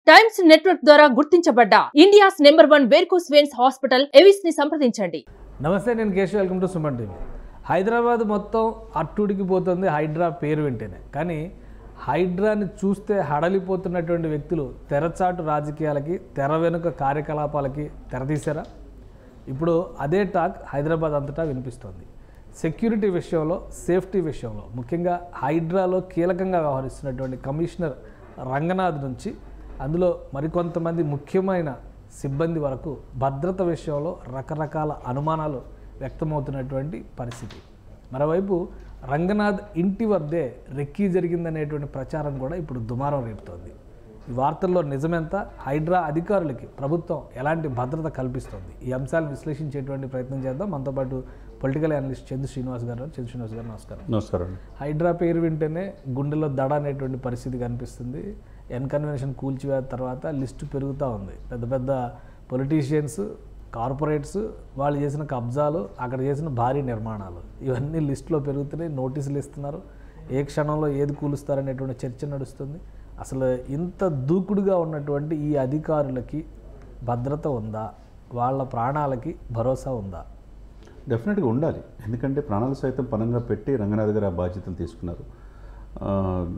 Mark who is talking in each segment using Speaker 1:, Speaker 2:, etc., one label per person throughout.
Speaker 1: Times network ద్వారా గుర్తించబడ్డ India's number one varicose veins hospital Avis ని సంప్రదించండి
Speaker 2: నమస్తే నేను Keshav welcome to Suman TV Hyderabad మొత్తం అట్టుడికి పోతుంది హైడ్రా పేరు వింటేనే కానీ హైడ్రాని చూస్తే హడలిపోతున్నటువంటి వ్యక్తులు తెరచాటు రాజకీయాలకి తెర వెనుక కార్యకలాపాలకి తెరతీశారా ఇప్పుడు అదే టాక్ హైదరాబాద్ అంతటా వినిపిస్తోంది సెక్యూరిటీ విషయంలో సేఫ్టీ విషయంలో ముఖ్యంగా హైడ్రాలో కీలకంగా వ్యవహరిస్తున్నటువంటి కమిషనర్ రంగనాథ్ నుంచి అందులో మరికొంతమంది ముఖ్యమైన సిబ్బంది వరకు భద్రత విషయంలో రకరకాల అనుమానాలు వ్యక్తమవుతున్నటువంటి పరిస్థితి మరోవైపు రంగనాథ్ ఇంటి వద్దే రెక్కీ జరిగిందనేటువంటి ప్రచారం కూడా ఇప్పుడు దుమారం రేపుతోంది ఈ వార్తల్లో నిజమెంత హైడ్రా అధికారులకి ప్రభుత్వం ఎలాంటి భద్రత కల్పిస్తోంది ఈ అంశాలను విశ్లేషించేటువంటి ప్రయత్నం చేద్దాం మనతో పాటు పొలిటికల్ అనలిస్ట్ చంద్ర శ్రీనివాస్ గారు చంద్ర శ్రీనివాస్ గారు నమస్కారం
Speaker 3: నమస్కారం అండి
Speaker 2: హైడ్రా పేరు వింటేనే గుండెలో దడ అనేటువంటి పరిస్థితి కనిపిస్తుంది ఎన్ కన్వెన్షన్ కూల్చివేత తర్వాత లిస్టు పెరుగుతూ ఉంది పెద్ద పెద్ద పొలిటీషియన్స్ కార్పొరేట్స్ వాళ్ళు చేసిన కబ్జాలు అక్కడ చేసిన భారీ నిర్మాణాలు ఇవన్నీ లిస్టులో పెరుగుతున్నాయి నోటీసులు ఇస్తున్నారు ఏ క్షణంలో ఏది కూలుస్తారనేటువంటి చర్చ నడుస్తుంది అసలు ఇంత దూకుడుగా ఉన్నటువంటి ఈ అధికారులకి భద్రత ఉందా వాళ్ళ ప్రాణాలకి భరోసా ఉందా
Speaker 3: డెఫినెట్గా ఉండాలి ఎందుకంటే ప్రాణాలు సైతం పనంగా పెట్టి రంగనాథ్ గారు ఆ బాధ్యతలు తీసుకున్నారు ఆ,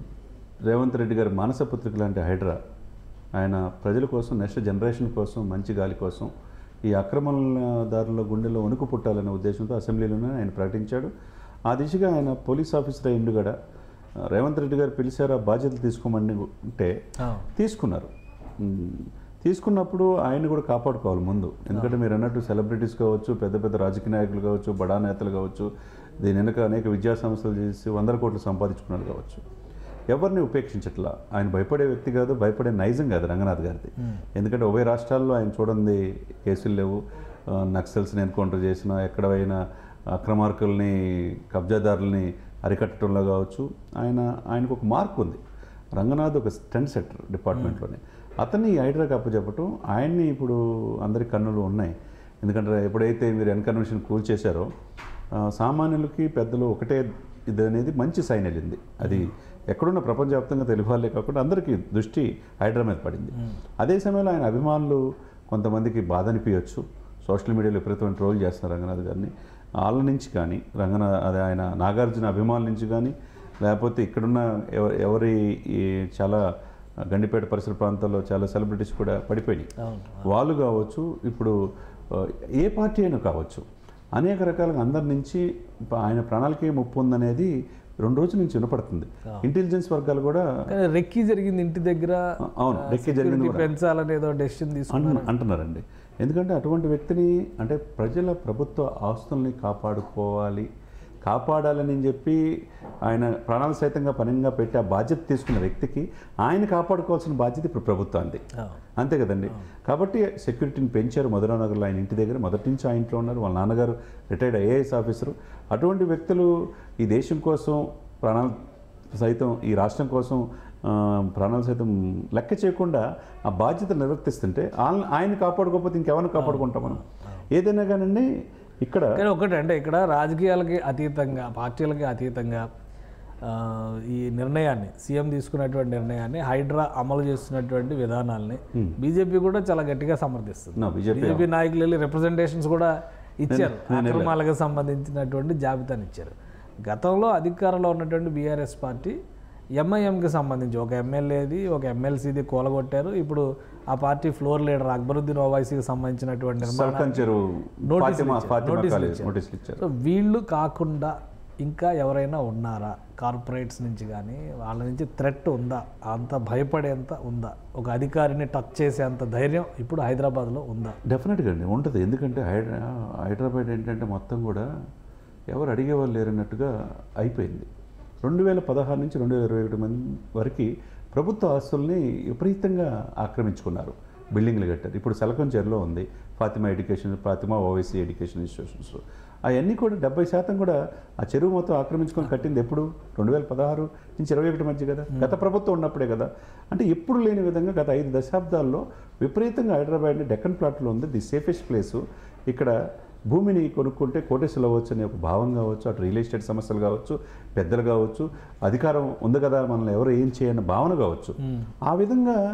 Speaker 3: రేవంత్ రెడ్డి గారి మానస పుత్రిక లాంటి హైడ్రా ఆయన ప్రజల కోసం నెక్స్ట్ జనరేషన్ కోసం మంచి గాలి కోసం ఈ అక్రమదారుల గుండెలో వణుకు పుట్టాలనే ఉద్దేశంతో అసెంబ్లీలోనే ఆయన ప్రకటించాడు ఆ దిశగా ఆయన పోలీస్ ఆఫీసర్ అయ్యిండు కూడా రేవంత్ రెడ్డి గారు పిలిచారు ఆ బాధ్యతలు తీసుకోమని ఉంటే తీసుకున్నారు మ్, తీసుకున్నప్పుడు ఆయన కూడా కాపాడుకోవాలి ముందు ఎందుకంటే మీరు అన్నట్టు సెలబ్రిటీస్ కావచ్చు పెద్ద పెద్ద రాజకీయ నాయకులు కావచ్చు బడా నేతలు కావచ్చు దీని వెనుక అనేక విద్యా సంస్థలు చేసి వందల కోట్లు సంపాదించుకున్నారు కావచ్చు ఎవరిని ఉపేక్షించట్లా ఆయన భయపడే వ్యక్తి కాదు భయపడే నైజం కాదు రంగనాథ్ గారిది ఎందుకంటే ఉభయ రాష్ట్రాల్లో ఆయన చూడండి కేసులు లేవు ఆ, నక్సల్స్ని ఎన్కౌంటర్ చేసిన ఎక్కడైనా అక్రమార్కుల్ని కబ్జాదారుల్ని అరికట్టడంలో కావచ్చు ఆయన ఆయనకు ఒక మార్క్ ఉంది రంగనాథ్ ఒక స్టెంట్ సెటర్ డిపార్ట్మెంట్లోనే అతన్ని ఈ హైడ్రాకి అప్పచెప్పటం ఆయన్ని ఇప్పుడు అందరి కన్నులు ఉన్నాయి ఎందుకంటే ఎప్పుడైతే మీరు ఎన్కన్వెన్షన్ కూల్ చేశారో ఆ, సామాన్యులకి పెద్దలు ఒకటే ఇది అనేది మంచి సైన్ వెళ్ళింది అది ఎక్కడున్న ప్రపంచవ్యాప్తంగా తెలుగు వాళ్ళే కాకుండా అందరికీ దృష్టి హైడ్రా మీద పడింది అదే సమయంలో ఆయన అభిమానులు కొంతమందికి బాధ అనిపించవచ్చు సోషల్ మీడియాలో విపరీతమైన ట్రోల్ చేస్తున్నారు రంగనాథ్ గారిని వాళ్ళ నుంచి కానీ రంగనాథ్ అదే ఆయన నాగార్జున అభిమానుల నుంచి కానీ లేకపోతే ఇక్కడున్న ఎవ- ఎవరి ఈ చాలా గండిపేట పరిసర ప్రాంతాల్లో చాలా సెలబ్రిటీస్ కూడా పడిపోయినాయి వాళ్ళు కావచ్చు ఇప్పుడు ఆ, ఏ పార్టీ అయినా కావచ్చు అనేక రకాలుగా అందరి నుంచి ప- ఆయన ప్రణాళికే ముప్పు ఉందనేది రెండు రోజుల నుంచి వినపడుతుంది ఇంటెలిజెన్స్ వర్గాలు కూడా
Speaker 2: కానీ రెక్కీ జరిగింది ఇంటి దగ్గర
Speaker 3: అవును డెక్కి జరిగింది
Speaker 2: security
Speaker 3: కూడా
Speaker 2: పెంచాలని ఏదో డెసిషన్ తీసుకున్నారు
Speaker 3: అంటు- అంటున్నారండి ఎందుకంటే అటువంటి వ్యక్తిని అంటే ప్రజల ప్రభుత్వ ఆస్తుల్ని కాపాడుకోవాలి కాపాడాలని చెప్పి ఆయన ప్రాణాలు సైతంగా పనంగా పెట్టి ఆ బాధ్యత తీసుకున్న వ్యక్తికి ఆయన కాపాడుకోవాల్సిన బాధ్యత ఇప్పుడు ప్రభుత్వానికి అంతే కదండి కాబట్టి సెక్యూరిటీని పెంచారు మధురానగర్లో ఆయన ఇంటి దగ్గర మొదటి నుంచి ఆ ఇంట్లో ఉన్నారు వాళ్ళ నాన్నగారు రిటైర్డ్ ఐఏఎస్ ఆఫీసరు అటువంటి వ్యక్తులు ఈ దేశం కోసం ప్రాణాలు సైతం ఈ రాష్ట్రం కోసం ఆ, ప్రాణాలు సైతం లెక్క చేయకుండా ఆ బాధ్యత నిర్వర్తిస్తుంటే ఆయన ఆయన కాపాడుకోకపోతే ఇంకెవరిని కాపాడుకుంటాం మనం ఏదైనా కానండి ఇక్కడ
Speaker 2: కానీ ఒకటి అంటే ఇక్కడ రాజకీయాలకి అతీతంగా పార్టీలకి అతీతంగా ఆ, ఈ నిర్ణయాన్ని సీఎం తీసుకున్నటువంటి నిర్ణయాన్ని హైడ్రా అమలు చేస్తున్నటువంటి విధానాల్ని బీజేపీ కూడా చాలా గట్టిగా సమర్థిస్తుంది
Speaker 3: నా బీజేపీ
Speaker 2: బీజేపీ నాయకులు వెళ్ళి రిప్రజెంటేషన్స్ కూడా ఇచ్చారు అక్రమాలకు సంబంధించినటువంటి జాబితాని ఇచ్చారు గతంలో అధికారంలో ఉన్నటువంటి బీఆర్ఎస్ పార్టీ ఎంఐఎంకి సంబంధించి ఒక ఎమ్మెల్యేది ఒక ఎమ్మెల్సీది కూలగొట్టారు ఇప్పుడు ఆ పార్టీ ఫ్లోర్ లీడర్ అక్బరుద్దీన్ ఓవైసీకి సంబంధించినటువంటి నిర్మాణాలు
Speaker 3: సర్పంచ్ చెరువు
Speaker 2: నోటీసులు
Speaker 3: ఫాతిమా
Speaker 2: ఇచ్చారు.
Speaker 3: ఫాతిమా
Speaker 2: నోటీసులు
Speaker 3: కాలేజ్
Speaker 2: ఇచ్చారు.
Speaker 3: నోటీసులు ఇచ్చారు
Speaker 2: సో వీళ్ళు కాకుండా ఇంకా ఎవరైనా ఉన్నారా కార్పొరేట్స్ నుంచి కానీ వాళ్ళ నుంచి థ్రెట్ ఉందా అంత భయపడేంత ఉందా ఒక అధికారిని టచ్ చేసేంత ధైర్యం ఇప్పుడు హైదరాబాద్లో ఉందా
Speaker 3: డెఫినెట్గా అండి ఉంటుంది ఎందుకంటే హైడ్రా హైదరాబాద్ ఏంటంటే మొత్తం కూడా ఎవరు అడిగేవాళ్ళు లేరన్నట్టుగా అయిపోయింది రెండు వేల పదహారు నుంచి రెండు వేల ఇరవై ఒకటి మంది వరకు ప్రభుత్వ ఆస్తుల్ని విపరీతంగా ఆక్రమించుకున్నారు బిల్డింగ్లు కట్టారు ఇప్పుడు సెలకంచేరులో ఉంది Fatima education Fatima Owaisi education institutions అవన్నీ కూడా డెబ్బై శాతం కూడా ఆ చెరువు మొత్తం ఆక్రమించుకొని కట్టింది ఎప్పుడు రెండు వేల పదహారు నుంచి ఇరవై ఒకటి మధ్య కదా గత ప్రభుత్వం ఉన్నప్పుడే కదా అంటే ఎప్పుడు లేని విధంగా గత ఐదు దశాబ్దాల్లో విపరీతంగా హైదరాబాద్ని డెక్కన్ ప్లాట్లో ఉంది ది సేఫెస్ట్ ప్లేసు ఇక్కడ భూమిని కొనుక్కుంటే కోటేశ్వరులు అవ్వచ్చు అనే ఒక భావం కావచ్చు అటు రియల్ ఎస్టేట్ సమస్యలు కావచ్చు పెద్దలు కావచ్చు అధికారం ఉంది కదా మనల్ని ఎవరు ఏం చేయన్న భావన కావచ్చు ఆ విధంగా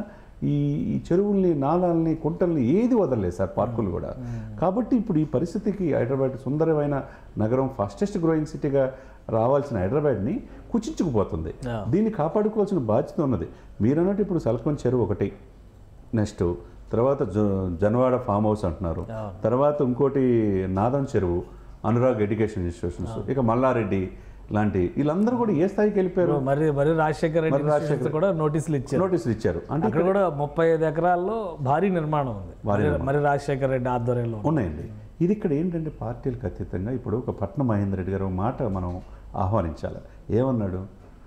Speaker 3: ఈ ఈ చెరువుల్ని నాలాల్ని కుంటల్ని ఏది వదలలేదు సార్ పార్కులు కూడా కాబట్టి ఇప్పుడు ఈ పరిస్థితికి హైదరాబాద్ సుందరమైన నగరం ఫాస్టెస్ట్ గ్రోయింగ్ సిటీగా రావాల్సిన హైదరాబాద్ని కుచించుకుపోతుంది
Speaker 2: Yeah.
Speaker 3: దీన్ని కాపాడుకోవాల్సిన బాధ్యత ఉన్నది మీరన్నట్టు ఇప్పుడు సల్కొన్ చెరువు ఒకటి నెక్స్ట్ తర్వాత జ- జనవాడ ఫామ్ హౌస్ అంటున్నారు
Speaker 2: అవును.
Speaker 3: తర్వాత ఇంకోటి నాదం చెరువు అనురాగ్ ఎడ్యుకేషన్ ఇన్స్టిట్యూషన్స్ ఇక మల్లారెడ్డి లాంటి వీళ్ళందరూ కూడా ఏ స్థాయికి వెళ్ళిపోయారు
Speaker 2: మరి మరి రాజశేఖర రెడ్డి
Speaker 3: మరి రాజశేఖర
Speaker 2: ఇన్స్టిట్యూట్స్ కూడా నోటీసులు ఇచ్చారు
Speaker 3: నోటీసులు ఇచ్చారు అంటే
Speaker 2: అక్కడ కూడా ముప్పై ఐదు ఎకరాల్లో భారీ నిర్మాణం ఉంది
Speaker 3: భారీ
Speaker 2: మరి- మరి రాజశేఖర రెడ్డి ఆధ్వర్యంలో ఉంది.
Speaker 3: ఉన్నాయండి ఇది ఇక్కడ ఏంటంటే పార్టీలకు అతీతంగా ఇప్పుడు ఒక పట్నం మహేందర్ రెడ్డి గారు ఒక మాట మనం ఆహ్వానించాలి ఏమన్నాడు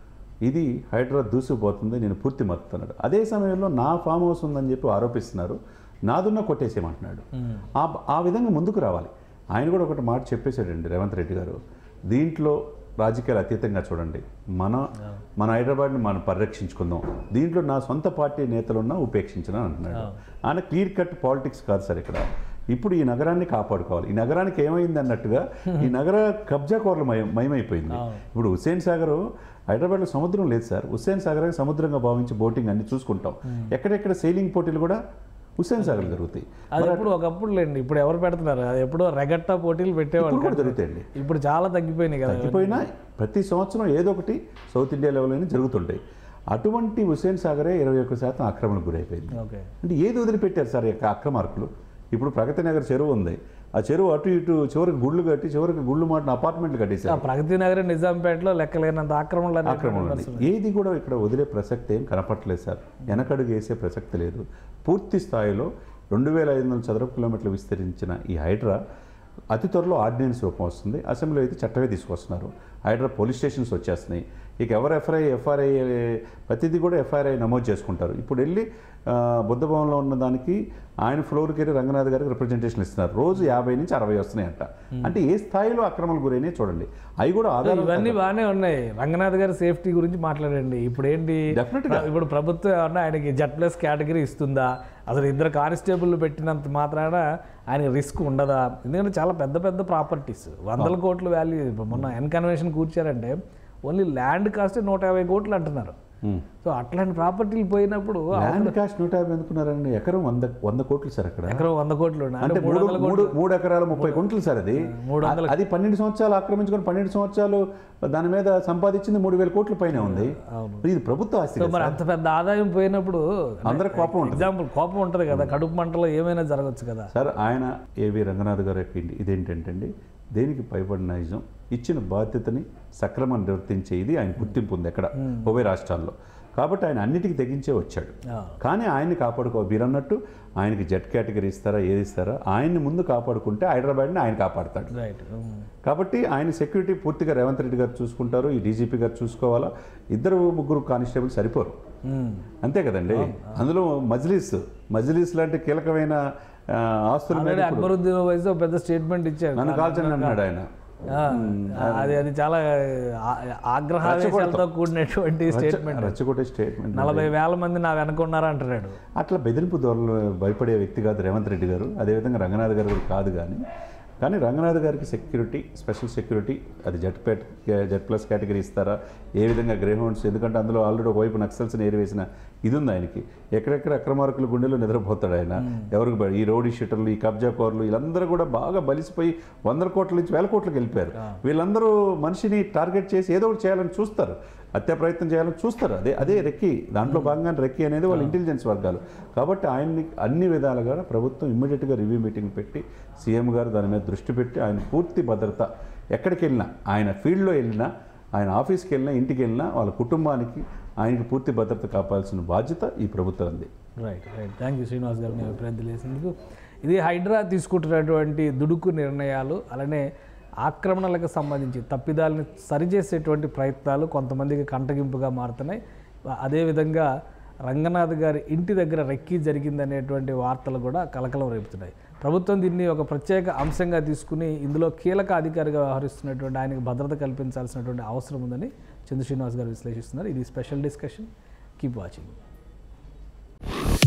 Speaker 3: ఇది హైదరాబాద్ దూసుకుపోతుంది నేను పూర్తి మద్దతున్నాడు అదే సమయంలో నా ఫామ్ హౌస్ ఉందని చెప్పి ఆరోపిస్తున్నారు నాదున్న కొట్టేసేయమంటున్నాడు ఆ ఆ విధంగా ముందుకు రావాలి ఆయన కూడా ఒకటి మాట చెప్పేశాడండి రేవంత్ రెడ్డి గారు దీంట్లో రాజకీయాలు అతీతంగా చూడండి మన మన హైదరాబాద్ని మనం పరిరక్షించుకుందాం దీంట్లో నా సొంత పార్టీ నేతలున్నా ఉపేక్షించను అంటున్నాడు ఆయన క్లియర్ కట్ పాలిటిక్స్ కాదు సార్ ఇక్కడ ఇప్పుడు ఈ నగరాన్ని కాపాడుకోవాలి ఈ నగరానికి ఏమైంది అన్నట్టుగా ఈ నగర కబ్జా కోరలు మయం మయమైపోయింది ఇప్పుడు హుస్సేన్ సాగర్ హైదరాబాద్లో సముద్రం లేదు సార్ హుస్సేన్ సాగర్ సముద్రంగా భావించి బోటింగ్ అన్ని చూసుకుంటాం ఎక్కడెక్కడ సెయిలింగ్ పోటీలు కూడా హుస్సేన్ సాగర్ జరుగుతాయి
Speaker 2: అది ఎప్పుడు ఒకప్పుడు లేండి ఇప్పుడు ఎవరు పెడుతున్నారు అది ఎప్పుడో రెగట్టా పోటీలు పెట్టేవాళ్ళు
Speaker 3: ఇప్పుడు కూడా జరుగుతాయండి
Speaker 2: ఇప్పుడు చాలా తగ్గిపోయినాయి కదా
Speaker 3: తగ్గిపోయినా ప్రతి సంవత్సరం ఏదో ఒకటి సౌత్ ఇండియా లెవెల్లోనే జరుగుతుంటాయి అటువంటి హుస్సేన్ సాగరే ఇరవై ఒక్క శాతం ఆక్రమణకు గురైపోయింది
Speaker 2: ఓకే
Speaker 3: అంటే ఏది వదిలిపెట్టారు సార్ ఈ యొక్క అక్రమార్కులు ఇప్పుడు ప్రగతి నగర్ చెరువు ఉంది ఆ చెరువు అటు ఇటు చివరికి గుళ్ళు కట్టి చివరికి గుళ్ళు మాటిన అపార్ట్మెంట్లు
Speaker 2: ఆ
Speaker 3: కట్టేశారు
Speaker 2: ప్రగతి నగర్ నిజాంపేటలో లెక్కలేనంత ఆక్రమణలు అనేవి
Speaker 3: ఆక్రమణలు ఉన్నాయి. ఏది కూడా ఇక్కడ వదిలే ప్రసక్తి ఏం కనపట్లేదు సార్ వెనకడుగు వేసే ప్రసక్తి లేదు పూర్తి స్థాయిలో రెండు వేల ఐదు వందల చదరపు కిలోమీటర్లు విస్తరించిన ఈ హైడ్రా అతి త్వరలో ఆర్డినెన్స్ రూపం వస్తుంది అసెంబ్లీలో అయితే చట్టమే తీసుకొస్తున్నారు హైడ్రా పోలీస్ స్టేషన్స్ వచ్చేస్తున్నాయి ఇక ఎవరు ఎఫ్ఐ ఎఫ్ఆర్ఐ ప్రతిదీ కూడా ఎఫ్ఐఆర్ఐ నమోదు చేసుకుంటారు ఇప్పుడు వెళ్ళి ఆ, బుద్ధ భవన్లో ఉన్న దానికి ఆయన ఫ్లోర్కి వెళ్ళి రంగనాథ్ గారికి రిప్రజెంటేషన్ ఇస్తున్నారు రోజు యాభై నుంచి అరవై వస్తున్నాయంట అంటే ఏ స్థాయిలో అక్రమాలు గురైనాయి చూడండి అవి కూడా ఆధారం
Speaker 2: ఇవన్నీ బాగానే ఉన్నాయి రంగనాథ్ గారి సేఫ్టీ గురించి మాట్లాడండి ఇప్పుడు ఏంటి
Speaker 3: Definitely గా.
Speaker 2: ఇప్పుడు ప్రభుత్వం ఏమన్నా ఆయనకి జెడ్ ప్లస్ కేటగిరీ ఇస్తుందా అసలు ఇద్దరు కానిస్టేబుల్ పెట్టినంత మాత్రాన ఆయన రిస్క్ ఉండదా ఎందుకంటే చాలా పెద్ద పెద్ద ప్రాపర్టీస్ వందల కోట్ల వాల్యూ ఇప్పుడు మొన్న ఎన్ కన్వెన్షన్ కూర్చారంటే ఓన్లీ ల్యాండ్ కాస్ట్ నూట యాభై కోట్లు అంటున్నారు
Speaker 3: ఉమ్.
Speaker 2: సో అట్లాంటి ప్రాపర్టీలు పోయినప్పుడు
Speaker 3: ల్యాండ్ కాస్ట్ నూట యాభై ఎందుకున్నారండి ఎకరం వంద వంద కోట్లు సార్ అక్కడ
Speaker 2: ఎకరం వంద కోట్లు ఉన్నాయి.
Speaker 3: అంటే
Speaker 2: అంటే మూడు
Speaker 3: మూడు
Speaker 2: వందల
Speaker 3: మూడు మూడు ఎకరాలు ముప్పై కోట్లు సార్ అది
Speaker 2: మూడు వందల-
Speaker 3: అది పన్నెండు సంవత్సరాలు ఆక్రమించుకొని పన్నెండు సంవత్సరాలు దాని మీద సంపాదించింది మూడు వేల కోట్ల పైన ఉంది మరి ఇది ప్రభుత్వ ఆస్తి
Speaker 2: సో
Speaker 3: కదా
Speaker 2: మరి అంత పెద్ద ఆదాయం పోయినప్పుడు
Speaker 3: అందరికి కోపం ఉంటుంది
Speaker 2: ఎగ్జాంపుల్ కోపం ఉంటుంది కదా కడుపు మంటలో ఏమైనా జరగచ్చు కదా
Speaker 3: సార్ ఆయన ఏవి రంగనాథ్ గారు యొక్క ఇంటి- ఇదేంటంటే అండి దేనికి భయపడిన నిజం ఇచ్చిన బాధ్యతని సక్రమంగా నిర్వర్తించే ఇది ఆయన గుర్తింపు ఉంది ఎక్కడ ఉభయ రాష్ట్రాల్లో కాబట్టి ఆయన అన్నిటికీ తెగించే వచ్చాడు
Speaker 2: ఆ.
Speaker 3: కానీ ఆయన్ని కాపాడుకో మీరు అన్నట్టు ఆయనకి జెట్ కేటగిరీ ఇస్తారా ఏది ఇస్తారా ఆయన్ని ముందు కాపాడుకుంటే హైదరాబాద్ని ఆయన కాపాడతాడు
Speaker 2: రైట్
Speaker 3: కాబట్టి ఆయన సెక్యూరిటీ పూర్తిగా రేవంత్ రెడ్డి గారు చూసుకుంటారు ఈ డీజీపీ గారు చూసుకోవాలా ఇద్దరు ముగ్గురు కానిస్టేబుల్ సరిపోరు అంతే కదండి అందులో మజ్లీస్ మజ్లీస్ లాంటి కీలకమైన ఆ, ఆస్తుల మీద
Speaker 2: ఆల్రెడీ అక్బరుద్దీన్ వయసు ఒక పెద్ద స్టేట్మెంట్ ఇచ్చారు
Speaker 3: నన్ను కాల్చండి అన్నాడు ఆయన
Speaker 2: ఆ, అది అది చాలా ఆ- ఆగ్రహావేశాలతో కూడినటువంటి స్టేట్మెంట్
Speaker 3: రచ్చగొట్టే స్టేట్మెంట్
Speaker 2: నలభై వేల మంది నా వెనక ఉన్నారా అంటున్నాడు
Speaker 3: అట్లా బెదిరింపు ధోరణులు భయపడే వ్యక్తి కాదు రేవంత్ రెడ్డి గారు అదేవిధంగా రంగనాథ్ గారు కూడా కాదు కానీ కానీ రంగనాథ్ గారికి సెక్యూరిటీ స్పెషల్ సెక్యూరిటీ అది జెట్ పేట్ జెడ్ ప్లస్ కేటగిరీ ఇస్తారా ఏ విధంగా గ్రే హౌండ్స్ ఎందుకంటే అందులో ఆల్రెడీ ఒకవైపు నక్సల్స్ని ఏరివేసిన ఇది ఉంది ఆయనకి ఎక్కడెక్కడ అక్రమార్కుల గుండెలో నిద్రపోతాడు ఆయన ఎవరికి భయ- ఈ రౌడీ షీటర్లు ఈ కబ్జా కోర్లు వీళ్ళందరూ కూడా బాగా బలిసిపోయి వందల కోట్ల నుంచి వేల కోట్లకు వెళ్ళిపోయారు వీళ్ళందరూ మనిషిని టార్గెట్ చేసి ఏదో ఒకటి చేయాలని చూస్తారు హత్య ప్రయత్నం చేయాలని చూస్తారు అదే అదే రెక్కి దాంట్లో భాగంగానే రెక్కి అనేది వాళ్ళ ఇంటెలిజెన్స్ వర్గాలు కాబట్టి ఆయన్ని అన్ని విధాలుగా ప్రభుత్వం ఇమ్మీడియట్గా రివ్యూ మీటింగ్ పెట్టి సీఎం గారు దాని మీద దృష్టి పెట్టి ఆయన పూర్తి భద్రత ఎక్కడికి వెళ్ళినా ఆయన ఫీల్డ్లో వెళ్ళినా ఆయన ఆఫీస్కి వెళ్ళినా ఇంటికి వెళ్ళినా వాళ్ళ కుటుంబానికి ఆయనకి పూర్తి భద్రత కాపాల్సిన బాధ్యత ఈ ప్రభుత్వం ఉంది
Speaker 2: right right thank you Srinivas గారు మీ అభిప్రాయం తెలియజేసినందుకు ఇది హైడ్రా తీసుకుంటున్నటువంటి దుడుకు నిర్ణయాలు అలానే ఆక్రమణలకు సంబంధించి తప్పిదాలను సరిచేసేటువంటి ప్రయత్నాలు కొంతమందికి కంటగింపుగా మారుతున్నాయి అదేవిధంగా రంగనాథ్ గారి ఇంటి దగ్గర రెక్కి జరిగిందనేటువంటి వార్తలు కూడా కలకలం రేపుతున్నాయి ప్రభుత్వం దీన్ని ఒక ప్రత్యేక అంశంగా తీసుకుని ఇందులో కీలక అధికారిగా వ్యవహరిస్తున్నటువంటి ఆయనకు భద్రత కల్పించాల్సినటువంటి అవసరం ఉందని చంద్ర శ్రీనివాస్ గారు విశ్లేషిస్తున్నారు ఇది స్పెషల్ డిస్కషన్ కీప్ వాచింగ్